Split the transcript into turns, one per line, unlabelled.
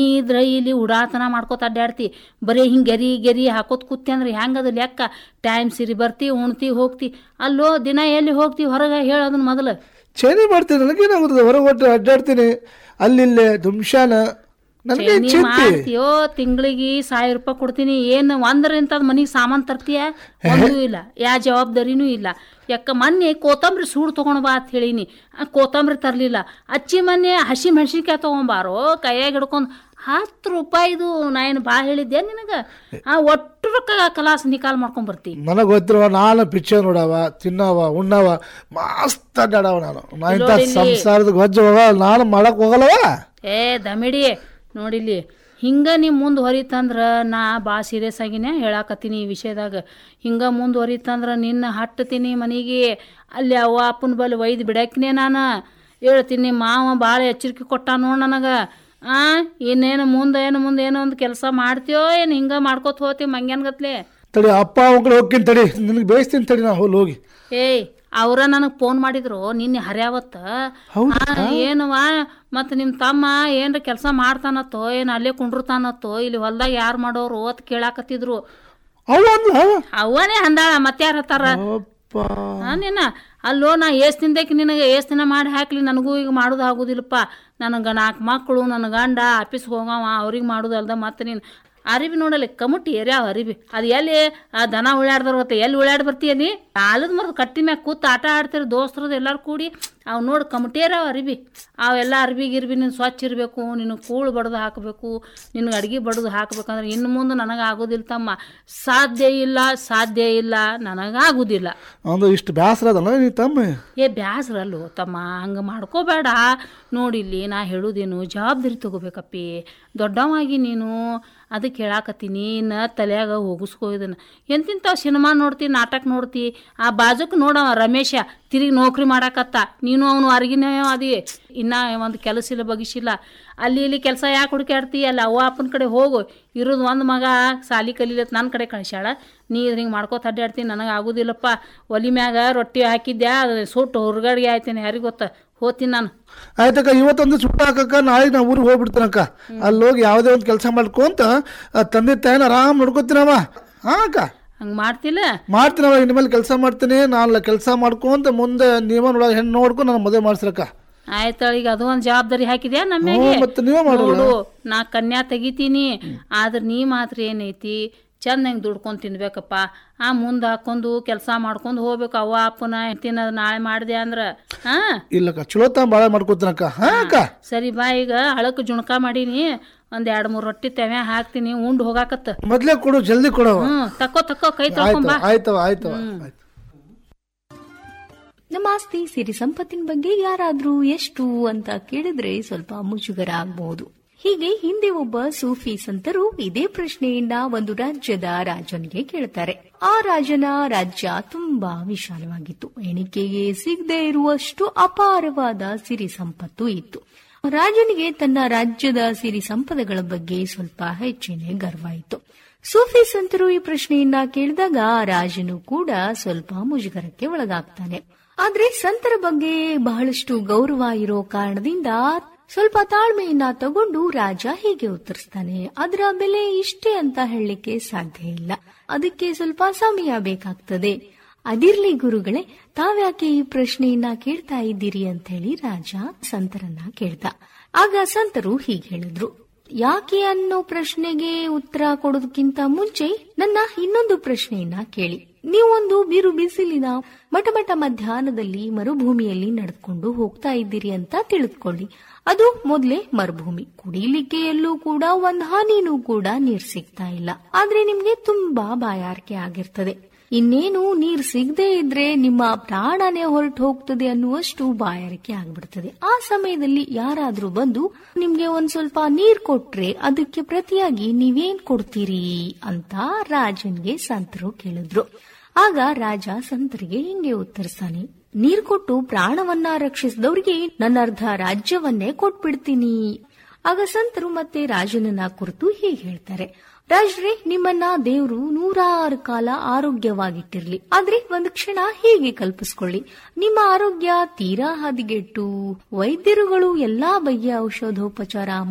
ಇದ್ರ ಇಲ್ಲಿ ಉಡಾತನ ಮಾಡ್ಕೋತ ಅಡ್ಡಾಡ್ತಿ ಬರೀ ಹಿಂಗೆ ಗೆರಿ ಗೆರಿ ಹಾಕೋತ್ ಕೂತಿ ಅಂದ್ರೆ ಹೆಂಗದ ಲೆಕ್ಕ ಟೈಮ್ ಸಿರಿ ಬರ್ತಿ ಉಣ್ತಿ ಹೋಗ್ತಿ ಅಲ್ಲೋ ದಿನ ಎಲ್ಲಿ ಹೋಗ್ತಿ ಹೊರಗೆ ಹೇಳೋದನ್ನ ಮೊದಲು
ಚೇನಿ ಮಾಡ್ತೀನಿ ನನಗೇನಾಗುತ್ತದೆ ಹೊರಗೆ ಒಟ್ಟು ಅಡ್ಡಾಡ್ತೀನಿ ಅಲ್ಲಿಲ್ಲೇ ದುಮ್ಶಾನ ನನಗೆ
ನೀ
ಚಿಂತೆ
ಮಾಡ್ತೀಯೋ ತಿಂಗಳಿಗೆ ಸಾವಿರ ರೂಪಾಯಿ ಕೊಡ್ತೀನಿ ಏನು ಒಂದರಿಂದ ಮನಿಗೆ ಸಾಮಾನು ತರ್ತೀಯ ಒಂದೂ ಇಲ್ಲ ಯಾ ಜವಾಬ್ದಾರಿನೂ ಇಲ್ಲ ಯಾಕ ಮೊನ್ನೆ ಕೋತಂಬರಿ ಸೂಡು ತಗೊಂಡ್ ಬಾ ಅಂತ ಹೇಳಿನಿ ಆ ಕೋತಂಬರಿ ತರ್ಲಿಲ್ಲ ಅಚ್ಚಿ ಮೊನ್ನೆ ಹಸಿ ಮೆಣಸಿನ್ಕಾಯಿ ತಗೊಂಬಾರೋ ಕೈಯಾಗ ಹಿಡ್ಕೊಂಡು ಹತ್ತು ರೂಪಾಯಿದು ನಾ ಏನು ಬಾ ಹೇಳಿದ್ದೆ ನಿನಗ ಆ ಒಟ್ಟು ರೊಕ್ಕ ಕಲಾಸ್ ನಿಕಾಲ್ ಮಾಡ್ಕೊಂಡ್ ಬರ್ತಿ
ನನಗೆ ಗೊತ್ತಿರುವ ನಾನು ಪಿಕ್ಚರ್ ನೋಡವ ತಿನ್ನವ ಉಣ್ಣವ ಮಸ್ತ್ ಅಡ್ಡಾಡವ ನಾನು ನಾ ಇಂಥ ಸಂಸಾರದ ಗೊಜ್ಜವ ನಾನು ಮಾಡಕ್ ಹೋಗಲ್ಲವ
ಏ ದಮಿಡಿ ನೋಡಿಲಿ ಹಿಂಗ ನೀ ಮುಂದೆ ಹೊರಿತಂದ್ರ ನಾ ಬಾ ಸೀರಿಯಸ್ ಆಗಿನೇ ಹೇಳಾಕತ್ತೀನಿ ಈ ವಿಷಯದಾಗ ಹಿಂಗ ಮುಂದೆ ಹೊರಿತಂದ್ರ ನಿನ್ನ ಹಟ್ಟತೀನಿ ಮನೆಗೆ ಅಲ್ಲಿ ಅವ್ವ ಅಪ್ಪನ ಬಲ್ಲಿ ಒಯ್ದು ಬಿಡಾಕಿನೇ ನಾನು ಹೇಳ್ತೀನಿ ಮಾವ ಭಾಳ ಎಚ್ಚರಿಕೆ ಕೊಟ್ಟ ನೋಡ್ ನನಗೆ ಆ ಇನ್ನೇನು ಮುಂದೆ ಏನು ಮುಂದೆ ಏನೋ ಒಂದು ಕೆಲಸ ಮಾಡ್ತೀಯೋ ಏನು ಹಿಂಗ ಮಾಡ್ಕೋತ ಹೋತಿ ಮಂಗ್ಯಾನ್ಗತ್ಲೆ
ತಡಿ ಅಪ್ಪ ಮಕ್ಕಳು ಹೋಗ್ತೀನಿ ತಡಿ ನಿನಗೆ ಬೇಯಿಸ್ತೀನಿ ತಡಿ ನಾ ಹೋಗಿ ಹೋಗಿ
ಏಯ್ ಅವ್ರ ನನಗೆ ಫೋನ್ ಮಾಡಿದ್ರು ನಿನ್ನೆ ಹರ್ಯಾವತ್ತ
ಹೌದಾ?
ಆ, ಏನವ್ವ ಮತ್ತು ನಿಮ್ಮ ತಮ್ಮ ಏನ್ರ ಕೆಲಸ ಮಾಡ್ತಾನತ್ತೋ ಏನು ಅಲ್ಲೇ ಕುಂಡ್ರತಾನತ್ತೋ ಇಲ್ಲಿ ಹೊಲ್ದಾಗ ಯಾರು ಮಾಡೋರು ಅಂತ ಕೇಳಾಕತ್ತಿದ್ರು
ಅವ ಅಂದ್ಲ
ಅವನೇ ಅಂದಾಳ ಮತ್ಯಾರ ಹತ್ತಾರ
ಅಪ್ಪ
ನಿನ್ನ ಅಲ್ಲೋ ನಾ ಏಸ್ ದಿನದಕ್ಕೆ ನಿನಗೆ ಏಸ್ ದಿನ ಮಾಡಿ ಹಾಕ್ಲಿ ನನಗೂ ಈಗ ಮಾಡೋದು ಆಗೋದಿಲ್ಲಪ್ಪ ನನಗೆ ನಾಲ್ಕು ಮಕ್ಕಳು ನನ್ನ ಗಂಡ ಆಫೀಸ್ಗೆ ಹೋಗವ ಅವ್ರಿಗೆ ಮಾಡೋದು ಅಲ್ದ ಮತ್ತೆ ನೀನು ಅರಿಬಿ ನೋಡಲಿ ಕಮುಟಿ ಏರ್ಯಾವ ಅರಿಬಿ ಅದು ಎಲ್ಲಿ ಆ ದನ ಉಳ್ಳಾಡ್ದವ್ರ ಗೊತ್ತ ಎಲ್ಲಿ ಉಳ್ಳಾಡಿ ಬರ್ತೀಯ ನೀ ಆಲದ ಮರದ ಕಟ್ಟಿ ಮ್ಯಾಗ ಕೂತ್ ಆಟ ಆಡ್ತಿರ ದೋಸ್ತರದು ಎಲ್ಲಾರು ಕೂಡಿ ಅವು ನೋಡಿ ಕಮಟಿ ಏರ್ಯಾವ ಅರಿಬಿ ಅವೆಲ್ಲ ಅರ್ಬಿ ಗಿರ್ಬಿ ನೀನು ಸ್ವಚ್ಛ ಇರಬೇಕು ನಿನ್ನ ಕೂಳು ಬಡ್ದು ಹಾಕಬೇಕು ನಿನಗೆ ಅಡ್ಗೆ ಬಡ್ದು ಹಾಕ್ಬೇಕಂದ್ರೆ ಇನ್ನು ಮುಂದೆ ನನಗೆ ಆಗೋದಿಲ್ಲ ತಮ್ಮ ಸಾಧ್ಯ ಇಲ್ಲ ಸಾಧ್ಯ ಇಲ್ಲ ನನಗಾಗೋದಿಲ್ಲ
ಒಂದು ಇಷ್ಟು ಬೇಸರ ಅದಲ್ಲ ನೀ ತಮ್ಮ
ಏ ಬ್ಯಾಸ್ರಲ್ಲು ತಮ್ಮ ಹಂಗೆ ಮಾಡ್ಕೋಬೇಡ ನೋಡಿಲ್ಲಿ ನಾ ಹೇಳುದೇನು ಜವಾಬ್ದಾರಿ ತಗೋಬೇಕಪ್ಪಿ ದೊಡ್ಡವಾಗಿ ನೀನು ಅದಕ್ಕೆ ಹೇಳಾಕತ್ತೀನಿ ಇನ್ನು ತಲೆಯಾಗ ಹೋಗಿಸ್ಕೋ ಇದನ್ನು ಎಂತಿಂಥವು ಸಿನಿಮಾ ನೋಡ್ತಿ ನಾಟಕ ನೋಡ್ತಿ ಆ ಬಾಜುಕ್ ನೋಡವ ರಮೇಶ ತಿರುಗಿ ನೌಕರಿ ಮಾಡಾಕತ್ತ ನೀನು ಅವನು ಅರ್ಗಿನ ಅದಿ ಇನ್ನ ಒಂದು ಕೆಲಸ ಇಲ್ಲ ಬಗಿಸಿಲ್ಲ ಅಲ್ಲಿ ಇಲ್ಲಿ ಕೆಲಸ ಯಾಕೆ ಹುಡುಕಾಡ್ತಿ ಅಲ್ಲಿ ಅವ್ವ ಅಪ್ಪನ ಕಡೆ ಹೋಗು ಇರೋದು ಒಂದು ಮಗ ಸಾಲಿ ಕಲೀಲತ್ ನನ್ನ ಕಡೆ ಕಳಿಸ್ಯಾಳ ನೀ ಹಿಂಗೆ ಮಾಡ್ಕೋತ ಅಡ್ಡಾಡ್ತೀನಿ ನನಗೆ ಆಗೋದಿಲ್ಲಪ್ಪ ಒಲಿ ಮ್ಯಾಗ ರೊಟ್ಟಿ ಹಾಕಿದ್ಯಾ ಅದು ಸುಟ್ಟು ಹೊರಗಡೆ ಆಯ್ತೇನೆ ಯಾರಿಗೆ ಗೊತ್ತ ಹೋಗ್ತೀನಿ ನಾನು
ಆಯ್ತಕ್ಕ ಇವತ್ತೊಂದು ಸುಟ್ಟ ಹಾಕಕ್ಕ ನಾಳೆ ನಾ ಊರಿಗೆ ಹೋಗ್ಬಿಡ್ತೀನಕ್ಕ ಅಲ್ಲಿ ಹೋಗಿ ಯಾವುದೇ ಒಂದು ಕೆಲಸ ಮಾಡ್ಕೊಂತ ಆ ತಂದೆ ತಾಯಿನ ಆರಾಮ್ ನೋಡ್ಕೊತೀನವ ಹಾ ಅಕ್ಕ
ಹಂಗೆ ಮಾಡ್ತಿಲ್ಲ
ಮಾಡ್ತೀನವ ಇನ್ನು ಮೇಲೆ ಕೆಲಸ ಮಾಡ್ತೀನಿ ನಾನು ಕೆಲಸ ಮಾಡ್ಕೊಂತ ಮುಂದೆ ನೀವ ನೋಡ ಹೆಣ್ಣು ನೋಡ್ಕೊಂಡು ನಾನು ಮದುವೆ ಮಾಡ್ಸ್ರಕ್ಕ
ಆಯ್ತು ಈಗ ಅದು ಒಂದು ಜವಾಬ್ದಾರಿ ಹಾಕಿದ್ಯಾ ನಮ್ಮ
ಹ್ಞೂ, ಮತ್ತೆ ನೀವೇ ಮಾಡೋಲ್ಲ?
ನೋಡು ನಾ ಕನ್ಯಾ ತೆಗಿತೀನಿ ಆದ್ರೆ ನೀ ಮಾತ್ರ ಏನೈತಿ ಚಂದ ಹೆಂಗೆ ದುಡ್ಕೊಂಡು ತಿನ್ಬೇಕಪ್ಪ ಆ ಮುಂದೆ ಹಾಕೊಂಡು ಕೆಲಸ ಮಾಡ್ಕೊಂಡು ಹೋಗ್ಬೇಕು ಅವ್ವ ಅಪ್ಪನ ತಿನ್ನೋದು ನಾಳೆ ಮಾಡಿದೆ ಅಂದ್ರೆ ಹಾ
ಇಲ್ಲಕ್ಕ ಚಲೋ ತಾ ಭಾಳ ಮಾಡ್ಕೊತೀನಕ್ಕ ಹಾ ಅಕ್ಕ
ಸರಿ ಬಾ ಈಗ ಹಳಕ್ ಜುಣಕ ಮಾಡೀನಿ ಒಂದ್ ಎರಡ್ ಮೂರ್ ರೊಟ್ಟಿ ತೆವೆ ಹಾಕ್ತೀನಿ ಉಂಡ್ ಹೋಗಾಕತ್ತ
ಮೊದ್ಲೇ ಕೊಡು ಜಲ್ದಿ ಕೊಡವ
ಹ್ಮ್ ತಕ್ಕೋ ತಕ್ಕೋ ಕೈ
ಆಯ್ತು
ತೊಳ್ಕೊಂಬಾ
ಆಯ್ತವ ಆಯ್ತವ ಆಯ್ತು
ನಮ್ಮ ಆಸ್ತಿ ಸಿರಿ ಸಂಪತ್ತಿನ ಬಗ್ಗೆ ಯಾರಾದ್ರೂ ಎಷ್ಟು ಅಂತ ಕೇಳಿದ್ರೆ ಸ್ವಲ್ಪ ಮುಜುಗರ ಆಗಬಹುದು ಹೀಗೆ ಹಿಂದೆ ಒಬ್ಬ ಸೂಫಿ ಸಂತರು ಇದೇ ಪ್ರಶ್ನೆಯನ್ನ ಒಂದು ರಾಜ್ಯದ ರಾಜನಿಗೆ ಕೇಳ್ತಾರೆ ಆ ರಾಜನ ರಾಜ್ಯ ತುಂಬಾ ವಿಶಾಲವಾಗಿತ್ತು ಎಣಿಕೆಗೆ ಸಿಗದೆ ಇರುವಷ್ಟು ಅಪಾರವಾದ ಸಿರಿ ಸಂಪತ್ತು ಇತ್ತು ರಾಜನಿಗೆ ತನ್ನ ರಾಜ್ಯದ ಸಿರಿ ಸಂಪದಗಳ ಬಗ್ಗೆ ಸ್ವಲ್ಪ ಹೆಚ್ಚಿನ ಗರ್ವ ಇತ್ತು ಸೂಫಿ ಸಂತರು ಈ ಪ್ರಶ್ನೆಯನ್ನ ಕೇಳಿದಾಗ ರಾಜನು ಕೂಡ ಸ್ವಲ್ಪ ಮುಜುಗರಕ್ಕೆ ಒಳಗಾಗ್ತಾನೆ ಆದ್ರೆ ಸಂತರ ಬಗ್ಗೆ ಬಹಳಷ್ಟು ಗೌರವ ಇರೋ ಕಾರಣದಿಂದ ಸ್ವಲ್ಪ ತಾಳ್ಮೆಯನ್ನ ತಗೊಂಡು ರಾಜ ಹೀಗೆ ಉತ್ತರಿಸ್ತಾನೆ ಅದರ ಬೆಲೆ ಇಷ್ಟೇ ಅಂತ ಹೇಳಲಿಕ್ಕೆ ಸಾಧ್ಯ ಇಲ್ಲ ಅದಕ್ಕೆ ಸ್ವಲ್ಪ ಸಮಯ ಬೇಕಾಗ್ತದೆ ಅದಿರ್ಲಿ ಗುರುಗಳೇ ತಾವ್ಯಾಕೆ ಈ ಪ್ರಶ್ನೆಯನ್ನ ಕೇಳ್ತಾ ಇದ್ದೀರಿ ಅಂತ ಹೇಳಿ ರಾಜ ಸಂತರನ್ನ ಕೇಳ್ದ ಆಗ ಸಂತರು ಹೀಗೆ ಹೇಳಿದ್ರು ಯಾಕೆ ಅನ್ನೋ ಪ್ರಶ್ನೆಗೆ ಉತ್ತರ ಕೊಡೋದಕ್ಕಿಂತ ಮುಂಚೆ ನನ್ನ ಇನ್ನೊಂದು ಪ್ರಶ್ನೆಯನ್ನ ಕೇಳಿ ನೀವೊಂದು ಬಿರು ಬಿಸಿಲಿನ ಮಟಮಟ ಮಧ್ಯಾಹ್ನದಲ್ಲಿ ಮರುಭೂಮಿಯಲ್ಲಿ ನಡೆದುಕೊಂಡು ಹೋಗ್ತಾ ಇದ್ದೀರಿ ಅಂತ ತಿಳಿದುಕೊಳ್ಳಿ ಅದು ಮೊದ್ಲೇ ಮರುಭೂಮಿ ಕುಡಿಲಿಕ್ಕೆ ಎಲ್ಲೂ ಕೂಡ ಒಂದ್ ಹನಿನೂ ಕೂಡ ನೀರ್ ಸಿಗ್ತಾ ಇಲ್ಲ ಆದ್ರೆ ನಿಮ್ಗೆ ತುಂಬಾ ಬಾಯಾರಿಕೆ ಆಗಿರ್ತದೆ ಇನ್ನೇನು ನೀರ್ ಸಿಗದೆ ಇದ್ರೆ ನಿಮ್ಮ ಪ್ರಾಣನೇ ಹೊರಟು ಹೋಗ್ತದೆ ಅನ್ನುವಷ್ಟು ಬಾಯಾರಿಕೆ ಆಗ್ಬಿಡ್ತದೆ ಆ ಸಮಯದಲ್ಲಿ ಯಾರಾದ್ರೂ ಬಂದು ನಿಮ್ಗೆ ಒಂದ್ ಸ್ವಲ್ಪ ನೀರ್ ಕೊಟ್ರೆ ಅದಕ್ಕೆ ಪ್ರತಿಯಾಗಿ ನೀವೇನ್ ಕೊಡ್ತೀರಿ ಅಂತ ರಾಜನ್ಗೆ ಸಂತರು ಕೇಳಿದ್ರು ಆಗ ರಾಜ ಸಂತರಿಗೆ ಹಿಂಗೆ ಉತ್ತರಿಸ್ತಾನೆ ನೀರ್ ಕೊಟ್ಟು ಪ್ರಾಣವನ್ನ ರಕ್ಷಿಸಿದವ್ರಿಗೆ ನನ್ನ ಅರ್ಧ ರಾಜ್ಯವನ್ನೇ ಕೊಟ್ಬಿಡ್ತೀನಿ ಆಗ ಸಂತರು ಮತ್ತೆ ರಾಜನನ್ನ ಕುರಿತು ಹೀಗೆ ಹೇಳ್ತಾರೆ ರಾಜ್ರೆ ನಿಮ್ಮನ್ನ ದೇವ್ರು ನೂರಾರು ಕಾಲ ಆರೋಗ್ಯವಾಗಿಟ್ಟಿರ್ಲಿ ಆದ್ರೆ ಒಂದು ಕ್ಷಣ ಹೀಗೆ ಕಲ್ಪಿಸ್ಕೊಳ್ಳಿ ನಿಮ್ಮ ಆರೋಗ್ಯ ತೀರಾ ಹದಗೆಟ್ಟು ವೈದ್ಯರುಗಳು ಎಲ್ಲಾ ಬಗೆಯ ಔಷಧೋಪಚಾರ